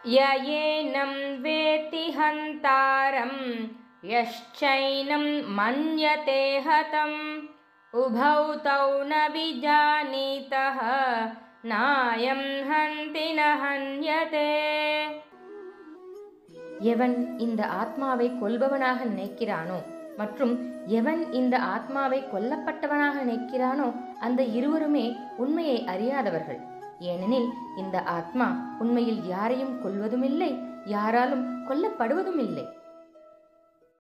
य एनं वेत्ति हन्तारं यश्चैनं मन्यते हतम् उभौ तौ न विजानीतः नायं हन्ति न हन्यते எவன் இந்த ஆத்மாவை கொல்பவனாக நினைக்கிறானோ மற்றும் எவன் இந்த ஆத்மாவை கொல்லப்பட்டவனாக நினைக்கிறானோ அந்த இருவருமே உண்மையை அறியாதவர்கள் ஏனெனில் இந்த ஆத்மா உண்மையில் யாரையும் கொல்வதுமில்லை யாராலும் கொல்லப்படுவதும் இல்லை